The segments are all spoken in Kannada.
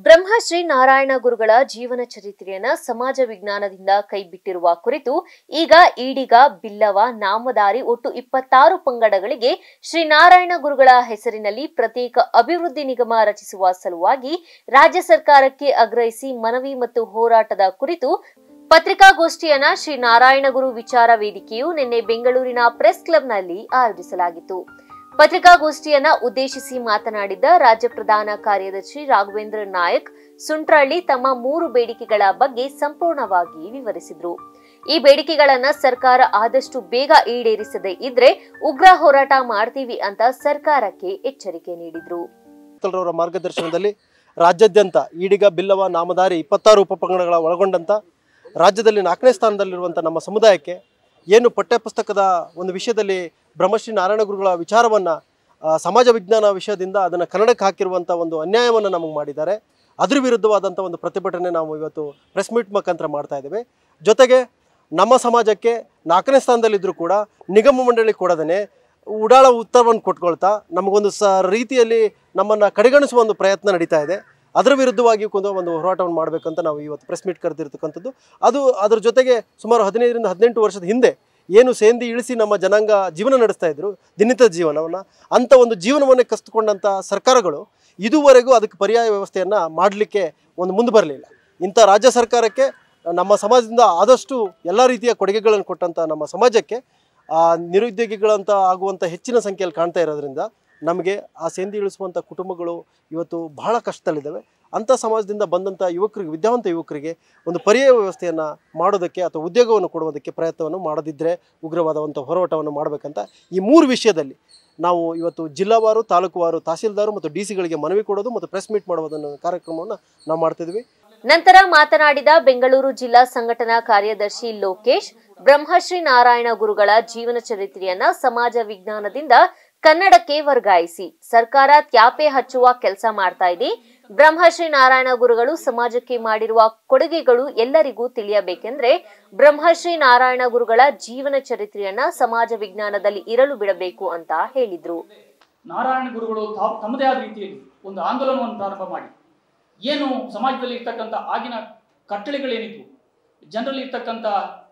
ಬ್ರಹ್ಮಶ್ರೀ ನಾರಾಯಣ ಗುರುಗಳ ಜೀವನ ಚರಿತ್ರೆಯನ್ನ ಸಮಾಜ ವಿಜ್ಞಾನದಿಂದ ಕೈಬಿಟ್ಟಿರುವ ಕುರಿತು ಈಗ ಈಡಿಗ ಬಿಲ್ಲವ ನಾಮದಾರಿ ಒಟ್ಟು ಇಪ್ಪತ್ತಾರು ಪಂಗಡಗಳಿಗೆ ಶ್ರೀ ನಾರಾಯಣ ಗುರುಗಳ ಹೆಸರಿನಲ್ಲಿ ಪ್ರತ್ಯೇಕ ಅಭಿವೃದ್ಧಿ ನಿಗಮ ರಚಿಸುವ ಸಲುವಾಗಿ ರಾಜ್ಯ ಸರ್ಕಾರಕ್ಕೆ ಆಗ್ರಹಿಸಿ ಮನವಿ ಮತ್ತು ಹೋರಾಟದ ಕುರಿತು ಪತ್ರಿಕಾಗೋಷ್ಠಿಯನ್ನ ಶ್ರೀ ನಾರಾಯಣಗುರು ವಿಚಾರ ವೇದಿಕೆಯು ನಿನ್ನೆ ಬೆಂಗಳೂರಿನ ಪ್ರೆಸ್ ಕ್ಲಬ್ನಲ್ಲಿ ಆಯೋಜಿಸಲಾಗಿತ್ತು ಪತ್ರಿಕಾಗೋಷ್ಠಿಯನ್ನ ಉದ್ದೇಶಿಸಿ ಮಾತನಾಡಿದ ರಾಜ್ಯ ಪ್ರಧಾನ ಕಾರ್ಯದರ್ಶಿ ರಾಘವೇಂದ್ರ ನಾಯಕ್ ಸುಂಟ್ರಳ್ಳಿ ತಮ್ಮ ಮೂರು ಬೇಡಿಕೆಗಳ ಬಗ್ಗೆ ಸಂಪೂರ್ಣವಾಗಿ ವಿವರಿಸಿದ್ರು ಈ ಬೇಡಿಕೆಗಳನ್ನ ಸರ್ಕಾರ ಆದಷ್ಟು ಬೇಗ ಈಡೇರಿಸದೇ ಇದ್ರೆ ಉಗ್ರ ಹೋರಾಟ ಮಾಡ್ತೀವಿ ಅಂತ ಸರ್ಕಾರಕ್ಕೆ ಎಚ್ಚರಿಕೆ ನೀಡಿದ್ರು ರವರ ಮಾರ್ಗದರ್ಶನದಲ್ಲಿ ರಾಜ್ಯಾದ್ಯಂತ ಈಡಿಗ ಬಿಲ್ಲವ ನಾಮಧಾರಿ ಇಪ್ಪತ್ತಾರು ಉಪಪಂಗಡಗಳ ಒಳಗೊಂಡಂಥ ರಾಜ್ಯದಲ್ಲಿ ನಾಲ್ಕನೇ ಸ್ಥಾನದಲ್ಲಿರುವಂಥ ನಮ್ಮ ಸಮುದಾಯಕ್ಕೆ ಏನು ಪಠ್ಯಪುಸ್ತಕದ ಒಂದು ವಿಷಯದಲ್ಲಿ ಬ್ರಹ್ಮಶ್ರೀ ನಾರಾಯಣ ಗುರುಗಳ ವಿಚಾರವನ್ನು ಸಮಾಜ ವಿಜ್ಞಾನ ವಿಷಯದಿಂದ ಅದನ್ನು ಕನ್ನಡಕ್ಕೆ ಹಾಕಿರುವಂಥ ಒಂದು ಅನ್ಯಾಯವನ್ನು ನಮಗೆ ಮಾಡಿದ್ದಾರೆ ಅದ್ರ ವಿರುದ್ಧವಾದಂಥ ಒಂದು ಪ್ರತಿಭಟನೆ ನಾವು ಇವತ್ತು ಪ್ರೆಸ್ ಮೀಟ್ ಮುಖಾಂತರ ಮಾಡ್ತಾ ಇದ್ದೇವೆ ಜೊತೆಗೆ ನಮ್ಮ ಸಮಾಜಕ್ಕೆ ನಾಲ್ಕನೇ ಸ್ಥಾನದಲ್ಲಿದ್ದರೂ ಕೂಡ ನಿಗಮ ಮಂಡಳಿ ಕೊಡದೇ ಉಡಾಳ ಉತ್ತರವನ್ನು ಕೊಟ್ಕೊಳ್ತಾ ನಮಗೊಂದು ಸ ರೀತಿಯಲ್ಲಿ ನಮ್ಮನ್ನು ಕಡೆಗಣಿಸುವ ಒಂದು ಪ್ರಯತ್ನ ನಡೀತಾ ಇದೆ ಅದರ ವಿರುದ್ಧವಾಗಿ ಕೊಂದು ಒಂದು ಹೋರಾಟವನ್ನು ಮಾಡಬೇಕಂತ ನಾವು ಇವತ್ತು ಪ್ರೆಸ್ ಮೀಟ್ ಕರೆದಿರ್ತಕ್ಕಂಥದ್ದು ಅದು ಅದ್ರ ಜೊತೆಗೆ ಸುಮಾರು ಹದಿನೈದರಿಂದ ಹದಿನೆಂಟು ವರ್ಷದ ಹಿಂದೆ ಏನು ಸೇಂದಿ ಇಳಿಸಿ ನಮ್ಮ ಜನಾಂಗ ಜೀವನ ನಡೆಸ್ತಾ ಇದ್ರು ದಿನನಿತ್ಯ ಜೀವನವನ್ನು ಅಂಥ ಒಂದು ಜೀವನವನ್ನೇ ಕಸಿದುಕೊಂಡಂಥ ಸರ್ಕಾರಗಳು ಇದುವರೆಗೂ ಅದಕ್ಕೆ ಪರ್ಯಾಯ ವ್ಯವಸ್ಥೆಯನ್ನು ಮಾಡಲಿಕ್ಕೆ ಒಂದು ಮುಂದೆ ಬರಲಿಲ್ಲ ಇಂಥ ರಾಜ್ಯ ಸರ್ಕಾರಕ್ಕೆ ನಮ್ಮ ಸಮಾಜದಿಂದ ಆದಷ್ಟು ಎಲ್ಲ ರೀತಿಯ ಕೊಡುಗೆಗಳನ್ನು ಕೊಟ್ಟಂಥ ನಮ್ಮ ಸಮಾಜಕ್ಕೆ ಆ ನಿರುದ್ಯೋಗಿಗಳಂತ ಆಗುವಂಥ ಹೆಚ್ಚಿನ ಸಂಖ್ಯೆಯಲ್ಲಿ ಕಾಣ್ತಾ ಇರೋದ್ರಿಂದ ನಮಗೆ ಆ ಸೇಂದಿ ಇಳಿಸುವಂಥ ಕುಟುಂಬಗಳು ಇವತ್ತು ಬಹಳ ಕಷ್ಟದಲ್ಲಿದ್ದಾವೆ ಅಂಥ ಸಮಾಜದಿಂದ ಬಂದಂಥ ಯುವಕರಿಗೆ ವಿದ್ಯಾವಂತ ಯುವಕರಿಗೆ ಒಂದು ಪರ್ಯಾಯ ವ್ಯವಸ್ಥೆಯನ್ನು ಮಾಡೋದಕ್ಕೆ ಅಥವಾ ಉದ್ಯೋಗವನ್ನು ಕೊಡುವುದಕ್ಕೆ ಪ್ರಯತ್ನವನ್ನು ಮಾಡದಿದ್ದರೆ ಉಗ್ರವಾದವಂಥ ಹೋರಾಟವನ್ನು ಮಾಡಬೇಕಂತ ಈ ಮೂರು ವಿಷಯದಲ್ಲಿ ನಾವು ಇವತ್ತು ಜಿಲ್ಲಾವಾರು ತಾಲೂಕುವಾರು ತಹಸೀಲ್ದಾರು ಮತ್ತು ಡಿ ಸಿಗಳಿಗೆ ಮನವಿ ಕೊಡೋದು ಮತ್ತು ಪ್ರೆಸ್ ಮೀಟ್ ಮಾಡೋದನ್ನು ಕಾರ್ಯಕ್ರಮವನ್ನು ನಾವು ಮಾಡ್ತಿದ್ವಿ ನಂತರ ಮಾತನಾಡಿದ ಬೆಂಗಳೂರು ಜಿಲ್ಲಾ ಸಂಘಟನಾ ಕಾರ್ಯದರ್ಶಿ ಲೋಕೇಶ್ ಬ್ರಹ್ಮಶ್ರೀ ನಾರಾಯಣ ಗುರುಗಳ ಜೀವನ ಚರಿತ್ರೆಯನ್ನ ಸಮಾಜ ವಿಜ್ಞಾನದಿಂದ ಕನ್ನಡಕ್ಕೆ ವರ್ಗಾಯಿಸಿ ಸರ್ಕಾರ ತ್ಯಾಪೆ ಹಚ್ಚುವ ಕೆಲಸ ಮಾಡ್ತಾ ಇದೆ ಬ್ರಹ್ಮಶ್ರೀ ನಾರಾಯಣ ಗುರುಗಳು ಸಮಾಜಕ್ಕೆ ಮಾಡಿರುವ ಕೊಡುಗೆಗಳು ಎಲ್ಲರಿಗೂ ತಿಳಿಯಬೇಕೆಂದ್ರೆ ಬ್ರಹ್ಮಶ್ರೀ ನಾರಾಯಣ ಗುರುಗಳ ಜೀವನ ಚರಿತ್ರೆಯನ್ನ ಸಮಾಜ ವಿಜ್ಞಾನದಲ್ಲಿ ಇರಲು ಬಿಡಬೇಕು ಅಂತ ಹೇಳಿದ್ರು ನಾರಾಯಣ ಗುರುಗಳು ತಾ- ತಮ್ಮದೇ ಆದ ರೀತಿಯಲ್ಲಿ ಒಂದು ಆಂದೋಲನವನ್ನು ಪ್ರಾರಂಭ ಮಾಡಿ ಏನು ಸಮಾಜದಲ್ಲಿ ಇರ್ತಕ್ಕಂಥ ಆಗಿನ ಕಟ್ಟಳೆಗಳೇನಿದ್ವು ಜನರಲ್ಲಿ ಇರ್ತಕ್ಕಂಥ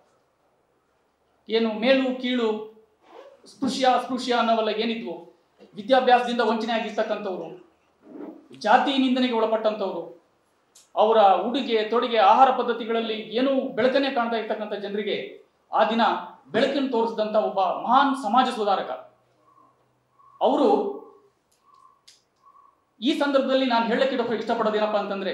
ಏನು ಮೇಲು ಕೀಳು ಸ್ಪೃಶ್ಯ ಅಸ್ಪೃಶ್ಯ ಅನ್ನೋವೆಲ್ಲ ಏನಿದ್ವು ವಿದ್ಯಾಭ್ಯಾಸದಿಂದ ವಂಚನೆ ಆಗಿರ್ತಕ್ಕಂಥವ್ರು ಜಾತಿ ನಿಂದನೆಗೆ ಒಳಪಟ್ಟಂಥವ್ರು ಅವರ ಉಡುಗೆ ತೊಡುಗೆ ಆಹಾರ ಪದ್ಧತಿಗಳಲ್ಲಿ ಏನೂ ಬೆಳಕನ್ನೇ ಕಾಣ್ತಾ ಇರ್ತಕ್ಕಂಥ ಜನರಿಗೆ ಆ ದಿನ ಬೆಳಕನ್ನು ತೋರಿಸಿದಂಥ ಒಬ್ಬ ಮಹಾನ್ ಸಮಾಜ ಸುಧಾರಕ ಅವರು ಈ ಸಂದರ್ಭದಲ್ಲಿ ನಾನು ಹೇಳಕ್ಕೆ ಇಡ- ಇಷ್ಟಪಡೋದೇನಪ್ಪ ಅಂತಂದ್ರೆ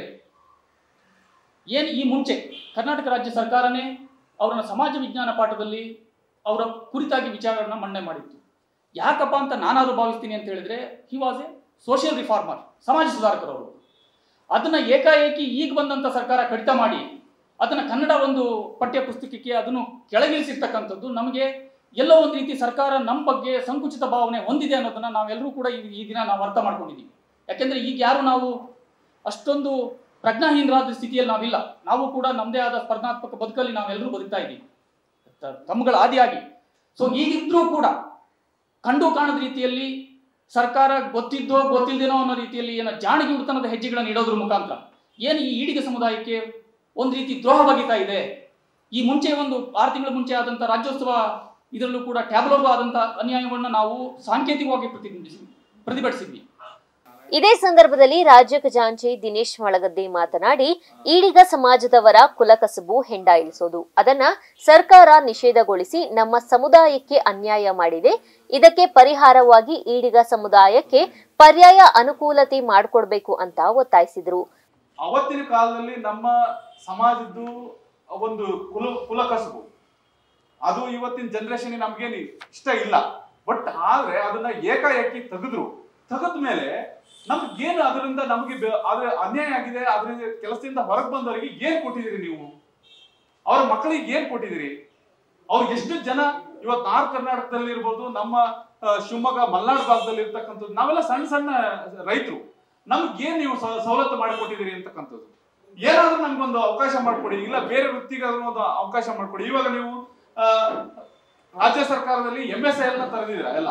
ಏನು ಈ ಮುಂಚೆ ಕರ್ನಾಟಕ ರಾಜ್ಯ ಸರ್ಕಾರನೇ ಅವರನ್ನ ಸಮಾಜ ವಿಜ್ಞಾನ ಪಾಠದಲ್ಲಿ ಅವರ ಕುರಿತಾಗಿ ವಿಚಾರಗಳನ್ನ ಮಂಡನೆ ಮಾಡಿತ್ತು ಯಾಕಪ್ಪ ಅಂತ ನಾನಾದ್ರೂ ಭಾವಿಸ್ತೀನಿ ಅಂತ ಹೇಳಿದ್ರೆ he was a social reformer ಸಮಾಜ ಸುಧಾರಕರವರು ಅದನ್ನ ಏಕಾಏಕಿ ಈಗ ಬಂದಂತ ಸರ್ಕಾರ ಕಡಿತ ಮಾಡಿ ಅದನ್ನ ಕನ್ನಡ ಒಂದು ಪಠ್ಯ ಪುಸ್ತಕಕ್ಕೆ ಅದನ್ನು ಕೆಳಗಿಳಿಸಿರ್ತಕ್ಕಂಥದ್ದು ನಮಗೆ ಎಲ್ಲೋ ಒಂದು ರೀತಿ ಸರ್ಕಾರ ನಮ್ಮ ಬಗ್ಗೆ ಸಂಕುಚಿತ ಭಾವನೆ ಹೊಂದಿದೆ ಅನ್ನೋದನ್ನ ನಾವೆಲ್ಲರೂ ಕೂಡ ಈ ಈ ದಿನ ನಾವು ಅರ್ಥ ಮಾಡ್ಕೊಂಡಿದ್ದೀವಿ ಯಾಕೆಂದ್ರೆ ಈಗ ಯಾರು ನಾವು ಅಷ್ಟೊಂದು ಪ್ರಜ್ಞಾಹೀನರಾದ ಸ್ಥಿತಿಯಲ್ಲಿ ನಾವಿಲ್ಲ ನಾವು ಕೂಡ ನಮ್ಮದೇ ಆದ ಸ್ಪರ್ಧಾತ್ಮಕ ಬದುಕಲ್ಲಿ ನಾವೆಲ್ಲರೂ ಬದುಕ್ತಾ ಇದ್ದೀವಿ ತ- ತಮ್ಮಗಳ ಆದಿಯಾಗಿ ಸೊ ಈಗಿದ್ರೂ ಕೂಡ ಕಂಡು ಕಾಣದ ರೀತಿಯಲ್ಲಿ ಸರ್ಕಾರ ಗೊತ್ತಿದ್ದೋ ಗೊತ್ತಿಲ್ಲದೇನೋ ಅನ್ನೋ ರೀತಿಯಲ್ಲಿ ಏನೋ ಜಾಣಗಿ ಹುಡ್ತನದ ಹೆಜ್ಜೆಗಳನ್ನು ಇಡೋದ್ರ ಮುಖಾಂತರ ಏನು ಈ ಈಡಿಗ ಸಮುದಾಯಕ್ಕೆ ಒಂದು ರೀತಿ ದ್ರೋಹ ಬಗೆತಾ ಇದೆ ಈ ಮುಂಚೆ ಒಂದು ಆರು ತಿಂಗಳ ಮುಂಚೆ ಆದಂಥ ರಾಜ್ಯೋತ್ಸವ ಇದರಲ್ಲೂ ಕೂಡ ಟ್ಯಾಬ್ಲೋಗು ಆದಂಥ ಅನ್ಯಾಯವನ್ನು ನಾವು ಸಾಂಕೇತಿಕವಾಗಿ ಪ್ರತಿಬಿಂಬಿಸಿದ್ವಿ ಪ್ರತಿಭಟಿಸಿದ್ವಿ ಇದೇ ಸಂದರ್ಭದಲ್ಲಿ ರಾಜ್ಯ ಖಜಾಂಚಿ ದಿನೇಶ್ ಮಳಗದ್ದೆ ಮಾತನಾಡಿ ಈಡಿಗ ಸಮಾಜದವರ ಕುಲಕಸಬು ಹೆಂಡ ಇಳಿಸೋದು ಅದನ್ನ ಸರ್ಕಾರ ನಿಷೇಧಗೊಳಿಸಿ ನಮ್ಮ ಸಮುದಾಯಕ್ಕೆ ಅನ್ಯಾಯ ಮಾಡಿದೆ ಇದಕ್ಕೆ ಪರಿಹಾರವಾಗಿ ಈಡಿಗ ಸಮುದಾಯಕ್ಕೆ ಪರ್ಯಾಯ ಅನುಕೂಲತೆ ಮಾಡಿಕೊಡ್ಬೇಕು ಅಂತ ಒತ್ತಾಯಿಸಿದ್ರು ಅವತ್ತಿನ ಕಾಲದಲ್ಲಿ ನಮ್ಮ ಸಮಾಜದ್ದು ಒಂದು ಕುಲ ಕುಲ ಕಸುಬು ಅದು ಇವತ್ತಿನ ಜನರೇಷನ್ ನಮ್ಗೇನು ಇಷ್ಟ ಇಲ್ಲ ಬಟ್ ಆದ್ರೆ ಅದನ್ನ ಏಕಾಏಕಿ ತೆಗೆದ್ರು ತೆಗೆದ ಮೇಲೆ ನಮ್ಗೇನು ಅದರಿಂದ ನಮಗೆ ಬೆ- ಅದ್ರ ಅನ್ಯಾಯ ಆಗಿದೆ ಅದರಿಂದ ಕೆಲಸದಿಂದ ಹೊರಗೆ ಬಂದವರಿಗೆ ಏನ್ ಕೊಟ್ಟಿದ್ದೀರಿ ನೀವು ಅವ್ರ ಮಕ್ಕಳಿಗೆ ಏನ್ ಕೊಟ್ಟಿದ್ದೀರಿ ಅವ್ರು ಎಷ್ಟು ಜನ ಇವತ್ತು ನಾರ್ತ್ ಕರ್ನಾಟಕದಲ್ಲಿ ಇರ್ಬೋದು ನಮ್ಮ ಆ, ಶಿವಮೊಗ್ಗ ಮಲ್ನಾಡು ಭಾಗದಲ್ಲಿ ಇರ್ತಕ್ಕಂಥದ್ದು ನಾವೆಲ್ಲ ಸಣ್ಣ ಸಣ್ಣ ರೈತರು ನಮ್ಗೆ ಏನ್ ನೀವು ಸ- ಸವಲತ್ತು ಮಾಡಿಕೊಟ್ಟಿದ್ದೀರಿ ಅಂತಕ್ಕಂಥದ್ದು ಏನಾದ್ರೂ ನಮ್ಗೊಂದು ಅವಕಾಶ ಮಾಡ್ಕೊಡಿ ಇಲ್ಲ ಬೇರೆ ವೃತ್ತಿಗಾದ್ರೂ ಒಂದು ಅವಕಾಶ ಮಾಡ್ಕೊಡಿ ಇವಾಗ ನೀವು ಆ, ರಾಜ್ಯ ಸರ್ಕಾರದಲ್ಲಿ ಎಂ ಎಸ್ ಐ ಎಲ್ ನ ತರದಿದ್ದೀರಾ ಎಲ್ಲ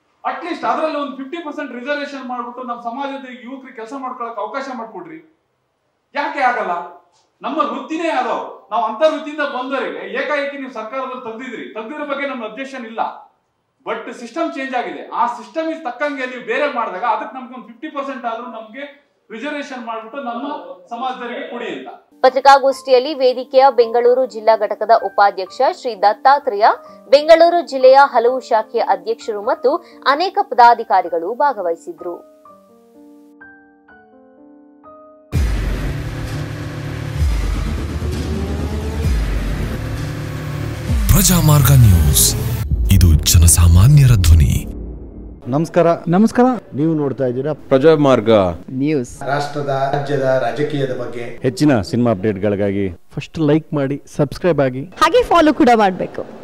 ಅಟ್ಲೀಸ್ಟ್ ಅದರಲ್ಲಿ ಒಂದು ಫಿಫ್ಟಿ ಪರ್ಸೆಂಟ್ ರಿಸರ್ವೇಶನ್ ಮಾಡ್ಬಿಟ್ಟು ನಮ್ಮ ಸಮಾಜದ ಯುವಕರಿಗೆ ಕೆಲಸ ಮಾಡ್ಕೊಳಕ್ ಅವಕಾಶ ಮಾಡ್ಕೊಡ್ರಿ ಯಾಕೆ ಆಗಲ್ಲ ನಮ್ಮ ವೃತ್ತಿನೇ ಅದು ನಾವು ಅಂತ ವೃತ್ತಿಯಿಂದ ಬಂದವರಿಗೆ ಏಕಾಏಕಿ ನೀವು ಸರ್ಕಾರದಲ್ಲಿ ತೆಗ್ದಿದ್ರಿ ತೆಗ್ದಿರೋ ಬಗ್ಗೆ ನಮ್ಮ ಅಬ್ಜೆಕ್ಷನ್ ಇಲ್ಲ ಬಟ್ ಸಿಸ್ಟಮ್ ಚೇಂಜ್ ಆಗಿದೆ ಆ ಸಿಸ್ಟಮ್ ತಕ್ಕಂಗೆ ನೀವು ಬೇರೆ ಮಾಡಿದಾಗ ಅದಕ್ಕೆ ನಮ್ಗೆ ಒಂದು ಫಿಫ್ಟಿ ಪರ್ಸೆಂಟ್ ಆದ್ರೂ ನಮ್ಗೆ ರಿಸರ್ವೇಶನ್ ಮಾಡ್ಬಿಟ್ಟು ನಮ್ಮ ಸಮಾಜದವರಿಗೆ ಕೊಡಿ ಅಂತ ಪತ್ರಿಕಾಗೋಷ್ಠಿಯಲ್ಲಿ ವೇದಿಕೆಯ ಬೆಂಗಳೂರು ಜಿಲ್ಲಾ ಘಟಕದ ಉಪಾಧ್ಯಕ್ಷ ಶ್ರೀ ದತ್ತಾತ್ರೇಯ ಬೆಂಗಳೂರು ಜಿಲ್ಲೆಯ ಹಲವು ಶಾಖೆಯ ಅಧ್ಯಕ್ಷರು ಮತ್ತು ಅನೇಕ ಪದಾಧಿಕಾರಿಗಳು ಭಾಗವಹಿಸಿದ್ರು ಪ್ರಜಾಮಾರ್ಗ ನ್ಯೂಸ್ ಇದು ಜನಸಾಮಾನ್ಯರ ಧ್ವನಿ ನಮಸ್ಕಾರ ನಮಸ್ಕಾರ ನೀವು ನೋಡ್ತಾ ಇದ್ದೀರಾ ಪ್ರಜಾಮಾರ್ಗ ನ್ಯೂಸ್ ರಾಷ್ಟ್ರದ ರಾಜ್ಯದ ರಾಜಕೀಯದ ಬಗ್ಗೆ ಹೆಚ್ಚಿನ ಸಿನಿಮಾ ಅಪ್ಡೇಟ್ಗಳಿಗಾಗಿ ಫಸ್ಟ್ ಲೈಕ್ ಮಾಡಿ ಸಬ್ಸ್ಕ್ರೈಬ್ ಆಗಿ ಹಾಗೆ ಫಾಲೋ ಕೂಡ ಮಾಡಬೇಕು